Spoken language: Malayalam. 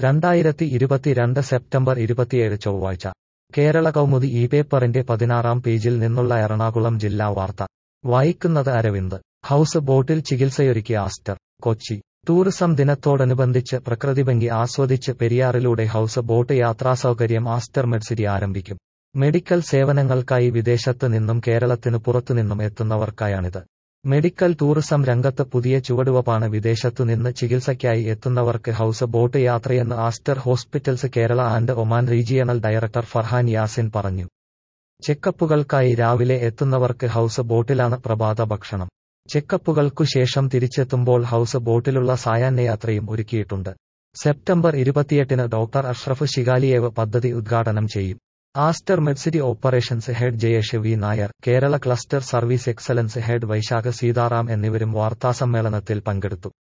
രണ്ടായിരത്തി ഇരുപത്തിരണ്ട് സെപ്റ്റംബർ ഇരുപത്തിയേഴ് ചൊവ്വാഴ്ച കേരള കൗമുദി ഈ പേപ്പറിന്റെ പതിനാറാം പേജിൽ നിന്നുള്ള എറണാകുളം ജില്ലാ വാർത്ത വായിക്കുന്നത് അരവിന്ദ് ഹൌസ് ബോട്ടിൽ ചികിത്സയൊരുക്കി ആസ്റ്റർ കൊച്ചി ടൂറിസം ദിനത്തോടനുബന്ധിച്ച് പ്രകൃതിഭംഗി ആസ്വദിച്ച് പെരിയാറിലൂടെ ഹൌസ് ബോട്ട് യാത്രാസൗകര്യം ആസ്റ്റർ മെഡ്സിറ്റി ആരംഭിക്കും മെഡിക്കൽ സേവനങ്ങൾക്കായി വിദേശത്ത് നിന്നും കേരളത്തിനു പുറത്തുനിന്നും എത്തുന്നവർക്കായാണിത് മെഡിക്കൽ ടൂറിസം രംഗത്ത് പുതിയ ചുവടുവപ്പാണ് വിദേശത്തുനിന്ന് ചികിത്സയ്ക്കായി എത്തുന്നവർക്ക് ഹൌസ് ബോട്ട് യാത്രയെന്ന് Aster Hospitals Kerala and Oman regional director Farhan Yasin പറഞ്ഞു ചെക്കപ്പുകൾക്കായി രാവിലെ എത്തുന്നവർക്ക് ഹൌസ് ബോട്ടിലാണ് പ്രഭാത ഭക്ഷണം ചെക്കപ്പുകൾക്കു ശേഷം തിരിച്ചെത്തുമ്പോൾ ഹൌസ് ബോട്ടിലുള്ള സായാഹ്നയാത്രയും ഒരുക്കിയിട്ടുണ്ട് സെപ്റ്റംബർ ഇരുപത്തിയെട്ടിന് ഡോക്ടർ അഷ്റഫ് ശിഗാലിയേവ് പദ്ധതി ഉദ്ഘാടനം ചെയ്യും Aster Medcity operations head Jayesh V Nair Kerala cluster service excellence head Vaishakha Seetharam എന്നിവരും വാർത്താസമ്മേളനത്തിൽ പങ്കെടുത്തു